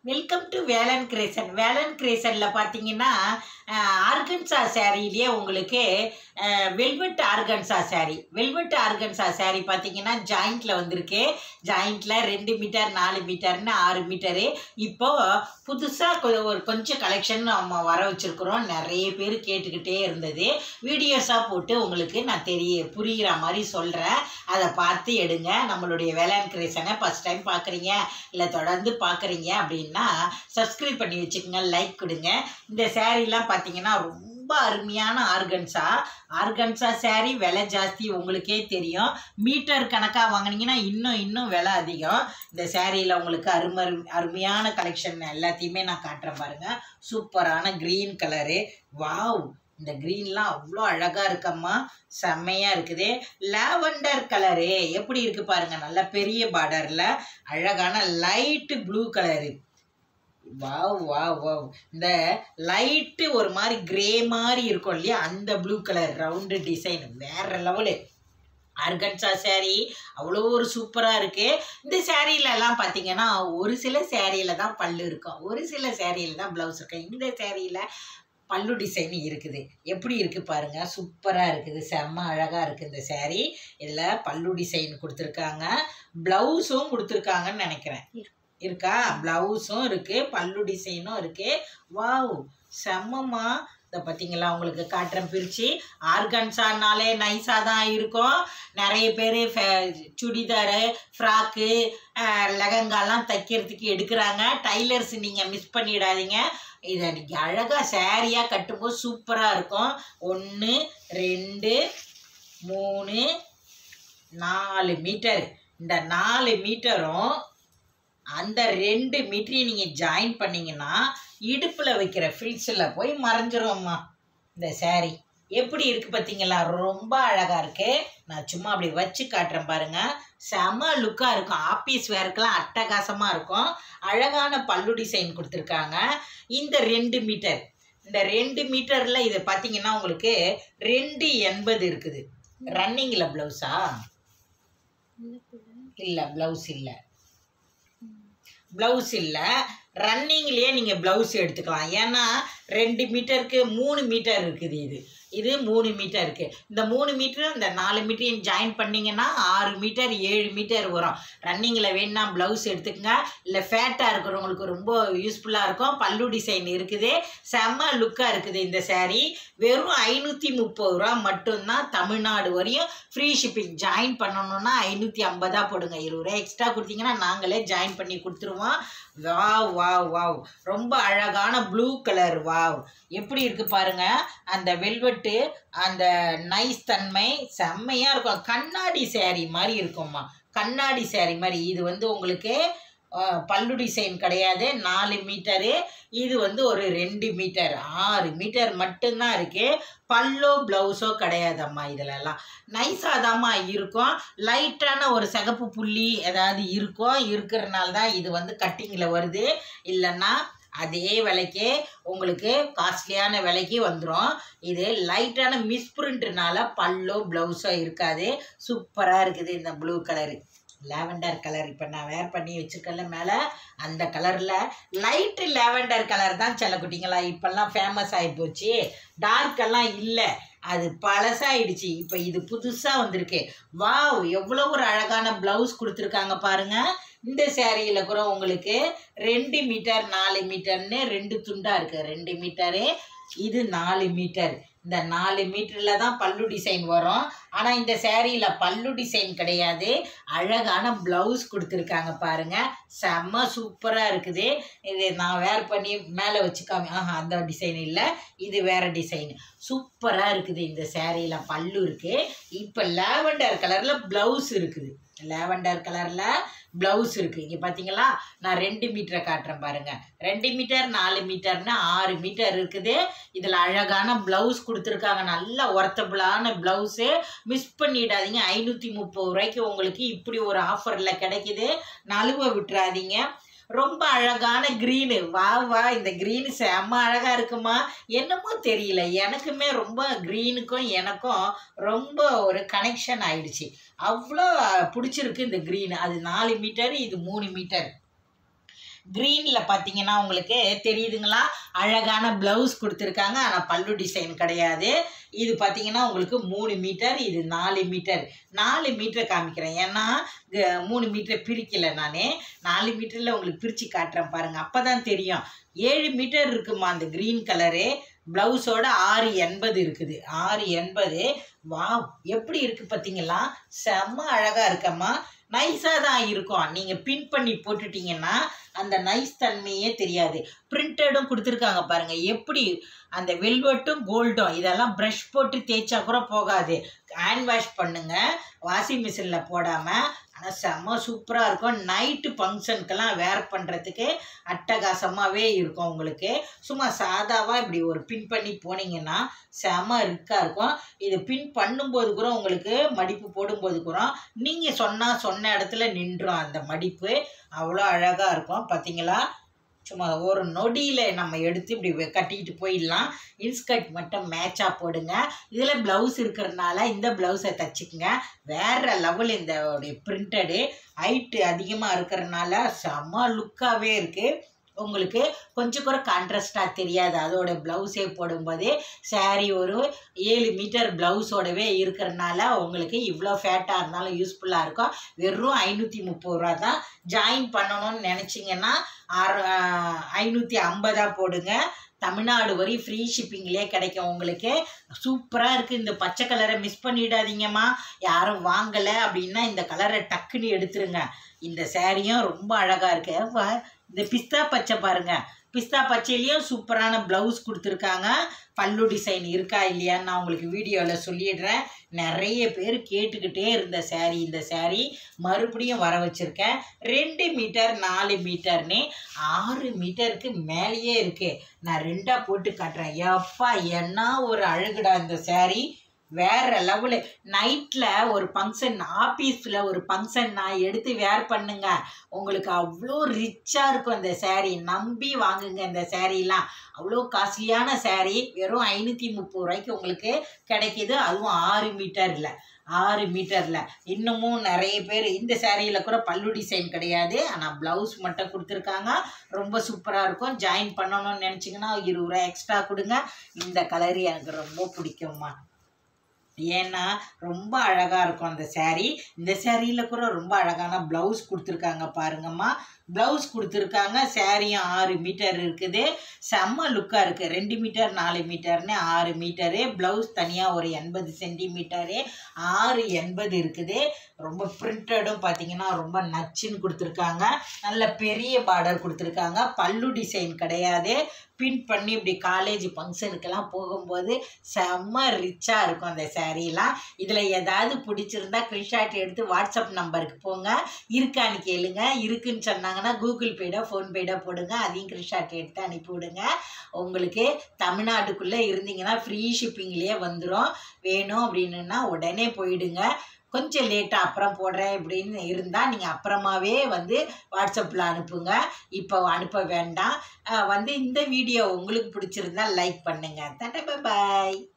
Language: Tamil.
வெல்கம் டு வேலன் கிரேசன் வேலன் கிரேசனில் பார்த்தீங்கன்னா ஆர்கன்சா சேரீலேயே உங்களுக்கு velvet organza saree velvet organza saree பார்த்தீங்கன்னா ஜாயிண்ட்டில் வந்திருக்கு ஜாயிண்ட்டில் ரெண்டு மீட்டர் நாலு மீட்டர்னு ஆறு மீட்டரு இப்போ புதுசாக ஒரு கொஞ்சம் கலெக்ஷன் நம்ம வர வச்சுருக்குறோம் நிறைய பேர் கேட்டுக்கிட்டே இருந்தது வீடியோஸாக போட்டு உங்களுக்கு நான் தெரிய புரிகிற மாதிரி சொல்கிறேன் அதை பார்த்து எடுங்க நம்மளுடைய வேளாண் கிரேசனை ஃபஸ்ட் டைம் பார்க்குறீங்க இல்லை தொடர்ந்து பார்க்குறீங்க அப்படின்னா சப்ஸ்கிரைப் பண்ணி வச்சுக்கோங்க லைக் கொடுங்க இந்த சேரீலாம் பார்த்தீங்கன்னா ரொம்ப அருமையான ஆர்கன்ஸா ஆர்கன்ஸா saree விலை ஜாஸ்தி உங்களுக்கே தெரியும் மீட்டர் கணக்காக வாங்குனீங்கன்னா இன்னும் இன்னும் விலை அதிகம் இந்த சேரீயில் உங்களுக்கு அருமை அருமையான கலெக்ஷன் எல்லாத்தையுமே நான் காட்டுறேன் பாருங்க சூப்பரான க்ரீன் கலரு வாவ் இந்த க்ரீன்லாம் அவ்வளோ அழகாக இருக்கம்மா செம்மையாக இருக்குது லாவெண்டர் கலரு எப்படி இருக்கு பாருங்க நல்ல பெரிய பார்டரில் அழகான light blue colour wow wow wow இந்த லைட்டு ஒரு மாதிரி கிரே மாதிரி இருக்கும் இல்லையா அந்த ப்ளூ கலர் ரவுண்டு டிசைன் வேற லெவலு அர்கன்சா saree அவ்வளோ ஒரு சூப்பராக இருக்குது இந்த சேரீலலாம் பார்த்தீங்கன்னா ஒரு சில சேரீயில் தான் பல்லு இருக்கும் ஒரு சில சேரீயில் தான் ப்ளவுஸ் இருக்கும் இந்த சேரீயில் பல்லு டிசைன் இருக்குது எப்படி இருக்குது பாருங்க சூப்பராக இருக்குது செம்ம அழகாக இருக்குது இந்த saree இதில் பல்லு டிசைன் கொடுத்துருக்காங்க ப்ளவுஸும் கொடுத்துருக்காங்கன்னு நினைக்கிறேன் இருக்கா ப்ளவுஸும் இருக்குது பல்லு டிசைனும் இருக்குது வாவ் செம்மம்மா இதை பார்த்தீங்களா உங்களுக்கு காட்டுறேன் பிரித்து ஆர்கன்ஸானாலே நைஸாக தான் இருக்கும் நிறைய பேர் சுடிதாரு ஃப்ராக்கு லெகங்காலாம் தைக்கிறதுக்கு எடுக்கிறாங்க டைலர்ஸ் நீங்கள் மிஸ் பண்ணிடாதீங்க இதை நீங்கள் அழகாக சேரீயாக கட்டும்போது சூப்பராக இருக்கும் ஒன்று ரெண்டு மூணு நாலு மீட்டர் இந்த நாலு மீட்டரும் அந்த ரெண்டு மீட்டரையும் நீங்கள் ஜாயின் பண்ணீங்கன்னா இடுப்பில் வைக்கிற ஃபில்ஸில் போய் மறைஞ்சிரும்மா இந்த saree எப்படி இருக்குது பார்த்தீங்களா ரொம்ப அழகாக இருக்கு நான் சும்மா அப்படி வச்சு காட்டுறேன் பாருங்க செம லுக்காக இருக்கும் ஆஃபீஸ் வேர்க்கெல்லாம் அட்டகாசமாக இருக்கும் அழகான பல்லு டிசைன் கொடுத்துருக்காங்க இந்த ரெண்டு மீட்டர் இந்த ரெண்டு மீட்டரில் இது பார்த்தீங்கன்னா உங்களுக்கு ரெண்டு எண்பது இருக்குது ரன்னிங்கில் ப்ளவுஸா இல்லை ப்ளவுஸ் இல்லை ப்ளவுஸ் இல்லை ரன்னிங்லேயே நீங்கள் ப்ளவுஸ் எடுத்துக்கலாம் ஏன்னா ரெண்டு மீட்டருக்கு மூணு மீட்டர் இருக்குது இது இது மூணு மீட்டர் இருக்குது இந்த மூணு மீட்டரும் இந்த நாலு மீட்டரையும் ஜாயின் பண்ணிங்கன்னா ஆறு மீட்டர் ஏழு மீட்டர் வரும் ரன்னிங்கில் வேணும்னா ப்ளவுஸ் எடுத்துக்கங்க இல்லை ஃபேட்டாக இருக்கிறவங்களுக்கு ரொம்ப யூஸ்ஃபுல்லாக இருக்கும் பல்லு டிசைன் இருக்குது செம்ம லுக்காக இருக்குது இந்த saree வெறும் ஐநூற்றி முப்பது ரூபா மட்டும்தான் தமிழ்நாடு வரையும் ஃப்ரீ ஷிப்பிங் ஜாயின் பண்ணணும்னா ஐநூற்றி ஐம்பதா போடுங்க இருபது ரூபா எக்ஸ்ட்ரா கொடுத்தீங்கன்னா நாங்களே ஜாயின் பண்ணி கொடுத்துருவோம் வாவ் வாவ் வாவ் ரொம்ப அழகான ப்ளூ கலர் வாவ் எப்படி இருக்கு பாருங்க அந்த வெல்வெட்டு அந்த நைஸ் தன்மை செம்மையாக இருக்கும் கண்ணாடி saree மாதிரி இருக்கும்மா கண்ணாடி saree மாதிரி இது வந்து உங்களுக்கு அஹ், பல்லு டிசைன் கிடையாது நாலு மீட்டரு இது வந்து ஒரு ரெண்டு மீட்டர் ஆறு மீட்டர் மட்டும்தான் இருக்கு பல்லோ ப்ளவுஸோ கிடையாதம்மா இதிலெல்லாம் நைஸாக தாம்மா இருக்கும் லைட்டான ஒரு சிகப்பு புள்ளி ஏதாவது இருக்கும் இருக்கிறனால தான் இது வந்து கட்டிங்கில் வருது இல்லைன்னா அதே விலைக்கே உங்களுக்கு காஸ்ட்லியான விலைக்கு வந்துடும் இது லைட்டான மிஸ்பிரிண்ட்னால பல்லோ ப்ளவுஸோ இருக்காது சூப்பராக இருக்குது இந்த ப்ளூ கலரு லாவெண்டர் கலர் இப்போ நான் வேர் பண்ணி வச்சுருக்கேன்ல மேலே அந்த கலரில் லைட்டு லாவெண்டர் கலர் தான் செல்லக்குட்டிங்களா இப்போல்லாம் ஃபேமஸ் ஆகி போச்சு டார்க்கெல்லாம் இல்லை அது பழசாயிடுச்சு இப்போ இது புதுசாக வந்திருக்கு வாவ் எவ்வளோ ஒரு அழகான ப்ளவுஸ் கொடுத்துருக்காங்க பாருங்க இந்த சேரீயில் கூட உங்களுக்கு ரெண்டு மீட்டர் நாலு மீட்டர்னு ரெண்டு துண்டாக இருக்குது ரெண்டு மீட்டரு இது நாலு மீட்டர் இந்த நாலு மீட்டரில் தான் பல்லு டிசைன் வரும் ஆனால் இந்த சேரீயில் பல்லு டிசைன் கிடையாது அழகான ப்ளவுஸ் கொடுத்துருக்காங்க பாருங்க செம்ம சூப்பராக இருக்குது இது நான் வேர் பண்ணி மேலே வச்சுக்காம ஆஹா அந்த டிசைன் இல்லை இது வேற டிசைன் சூப்பராக இருக்குது இந்த சேரீயில் பல்லு இருக்குது இப்போ லாவெண்டர் கலரில் ப்ளவுஸ் இருக்குது லாவெண்டர் கலரில் ப்ளவுஸ் இருக்குது இங்கே பார்த்தீங்களா நான் ரெண்டு மீட்டரை காட்டுறேன் பாருங்க ரெண்டு மீட்டர் நாலு மீட்டர்னு ஆறு மீட்டர் இருக்குது இதில் அழகான ப்ளவுஸ் கொடுத்துருக்காங்க நல்ல ஒர்த்தபுளான ப்ளவுஸு மிஸ் பண்ணிடாதீங்க ஐநூற்றி முப்பது ரூபாய்க்கு உங்களுக்கு இப்படி ஒரு ஆஃபரில் கிடைக்குது நழுவ விட்டுறாதீங்க ரொம்ப அழகான க்ரீனு வா வா இந்த க்ரீனு செம்ம அழகாக இருக்குமா என்னமோ தெரியல எனக்குமே ரொம்ப க்ரீனுக்கும் எனக்கும் ரொம்ப ஒரு கனெக்ஷன் ஆயிடுச்சு அவ்வளோ பிடிச்சிருக்கு இந்த க்ரீன் அது நாலு மீட்டர் இது மூணு மீட்டர் க்ரீனில் பார்த்தீங்கன்னா உங்களுக்கு தெரியுதுங்களா அழகான ப்ளவுஸ் கொடுத்துருக்காங்க ஆனால் பல்லு டிசைன் கிடையாது இது பார்த்தீங்கன்னா உங்களுக்கு மூணு மீட்டர் இது நாலு மீட்டர் நாலு மீட்டர் காமிக்கிறேன் ஏன்னா க- மூணு மீட்டர் பிரிக்கல நான் நாலு மீட்டரில் உங்களுக்கு பிரித்து காட்டுறேன் பாருங்கள் அப்போ தான் தெரியும் ஏழு மீட்டர் இருக்குமா அந்த க்ரீன் கலரு ப்ளவுஸோட ஆறு எண்பது இருக்குது ஆறு எண்பது வா எப்படி இருக்குது பார்த்தீங்களா செம்ம அழகாக இருக்கம்மா நைஸாக தான் இருக்கும் நீங்கள் பின் பண்ணி போட்டுட்டீங்கன்னா அந்த நைஸ் தன்மையே தெரியாது பிரிண்டடும் கொடுத்துருக்காங்க பாருங்கள் எப்படி அந்த வெல்வெட்டும் கோல்டும் இதெல்லாம் ப்ரஷ் போட்டு தேய்ச்சா கூட போகாது ஹேண்ட் வாஷ் பண்ணுங்க வாஷிங் மிஷினில் போடாமல் ஆனால் செம்ம சூப்பராக இருக்கும் நைட்டு ஃபங்க்ஷனுக்கெல்லாம் வேர் பண்ணுறதுக்கு அட்டகாசமாகவே இருக்கும் உங்களுக்கு சும்மா சாதாவாக இப்படி ஒரு பின் பண்ணி போனீங்கன்னா செம ரிக்காக இருக்கும் இது பின் பண்ணும்போது கூட உங்களுக்கு மடிப்பு போடும்போது கூட நீங்கள் சொன்னால் சொன்ன இடத்துல நின்றும் அந்த மடிப்பு அவ்வளோ அழகாக இருக்கும் பார்த்தீங்களா சும்மா ஒரு நொடியில் நம்ம எடுத்து இப்படி வெ- கட்டிக்கிட்டு போயிடலாம் இன்ஸ்கர்ட் மட்டும் மேட்சாக போடுங்க இதில் ப்ளவுஸ் இருக்கிறதுனால இந்த ப்ளவுஸை தச்சுக்குங்க வேறு லெவல் இந்த பிரிண்டடு ஹைட்டு அதிகமாக இருக்கிறதுனால செம்ம லுக்காகவே இருக்குது உங்களுக்கு கொஞ்சம் கூட கான்ட்ராஸ்டாக தெரியாது அதோட ப்ளவுஸே போடும்போது saree ஒரு ஏழு மீட்டர் ப்ளவுஸோடவே இருக்கிறதுனால உங்களுக்கு இவ்வளோ ஃபேட்டாக இருந்தாலும் யூஸ்ஃபுல்லாக இருக்கும் வெறும் ஐநூற்றி முப்பது ரூபா தான் ஜாயின் பண்ணணும்னு நினச்சிங்கன்னா ஆறு ஐநூற்றி ஐம்பதாக போடுங்க தமிழ்நாடு வரை ஃப்ரீ ஷிப்பிங்லேயே கிடைக்கும் உங்களுக்கு சூப்பராக இருக்குது இந்த பச்சை கலரை மிஸ் பண்ணிடாதீங்கம்மா யாரும் வாங்கலை அப்படின்னா இந்த கலரை டக்குன்னு எடுத்துருங்க இந்த சேரீயும் ரொம்ப அழகாக இருக்கு வா, இந்த பிஸ்தா பச்சை பாருங்க பிஸ்தா பச்சையிலையும் சூப்பரான ப்ளவுஸ் கொடுத்துருக்காங்க பல்லு டிசைன் இருக்கா இல்லையான்னு நான் உங்களுக்கு வீடியோவில் சொல்லிடுறேன் நிறைய பேர் கேட்டுக்கிட்டே இருந்த saree இந்த saree மறுபடியும் வர வச்சுருக்கேன் ரெண்டு மீட்டர் நாலு மீட்டர்னு ஆறு மீட்டருக்கு மேலேயே இருக்கு நான் ரெண்டாக போட்டு காட்டுறேன் எப்பா என்ன ஒரு அழகுடா இந்த saree வேற லெவலு நைட்டில் ஒரு ஃபங்க்ஷன் ஆஃபீஸில் ஒரு ஃபங்க்ஷன் நான் எடுத்து வேர் பண்ணுங்க உங்களுக்கு அவ்வளோ ரிச்சாக இருக்கும் இந்த saree நம்பி வாங்குங்க இந்த சேரீலாம் அவ்வளோ காஸ்ட்லியான saree வெறும் ஐநூற்றி முப்பது ரூபாய்க்கு உங்களுக்கு கிடைக்கிது அதுவும் ஆறு மீட்டரில் ஆறு மீட்டரில் இன்னமும் நிறைய பேர் இந்த சேரீயில் கூட பல்லு டிசைன் கிடையாது ஆனால் ப்ளவுஸ் மட்டும் கொடுத்துருக்காங்க ரொம்ப சூப்பராக இருக்கும் ஜாயின் பண்ணணும்னு நினச்சிங்கன்னா இருபது ரூபா எக்ஸ்ட்ரா கொடுங்க இந்த கலர் எனக்கு ரொம்ப பிடிக்கும்மா ஏன்னா ரொம்ப அழகாக இருக்கும் அந்த saree இந்த சேரீயில் கூட ரொம்ப அழகான ப்ளவுஸ் கொடுத்துருக்காங்க பாருங்கம்மா ப்ளவுஸ் கொடுத்துருக்காங்க சேரீயும் ஆறு மீட்டர் இருக்குது செம்ம லுக்காக இருக்குது ரெண்டு மீட்டர் நாலு மீட்டர்னு ஆறு மீட்டரு ப்ளவுஸ் தனியாக ஒரு எண்பது சென்டிமீட்டரு ஆறு எண்பது இருக்குது ரொம்ப பிரிண்டடும் பார்த்தீங்கன்னா ரொம்ப நச்சுன்னு கொடுத்துருக்காங்க நல்ல பெரிய பார்டர் கொடுத்துருக்காங்க பல்லு டிசைன் கிடையாது பின் பண்ணி இப்படி காலேஜ் ஃபங்க்ஷனுக்கெல்லாம் போகும்போது செம்ம ரிச்சாக இருக்கும் அந்த சாரீலாம் இதில் ஏதாவது பிடிச்சிருந்தா ஸ்க்ரீன்ஷாட் எடுத்து வாட்ஸ்அப் நம்பருக்கு போங்க இருக்கான்னு கேளுங்க இருக்குன்னு சொன்னாங்கன்னா கூகுள் பேடோ ஃபோன்பேடோ போடுங்க அதையும் ஸ்க்ரீன்ஷாட் எடுத்து அனுப்பி விடுங்க உங்களுக்கு தமிழ்நாட்டுக்குள்ளே இருந்தீங்கன்னா ஃப்ரீ ஷிப்பிங்லேயே வந்துடும் வேணும் அப்படின்னுன்னா உடனே போயிடுங்க கொஞ்சம் லேட்டாக அப்புறம் போடுறேன் இப்படின்னு இருந்தால் நீங்கள் அப்புறமாவே வந்து வாட்ஸ்அப்பில் அனுப்புங்க இப்போ அனுப்ப வேண்டாம் அஹ் வந்து இந்த வீடியோ உங்களுக்கு பிடிச்சிருந்தா லைக் பண்ணுங்கள் தட்டை பாய்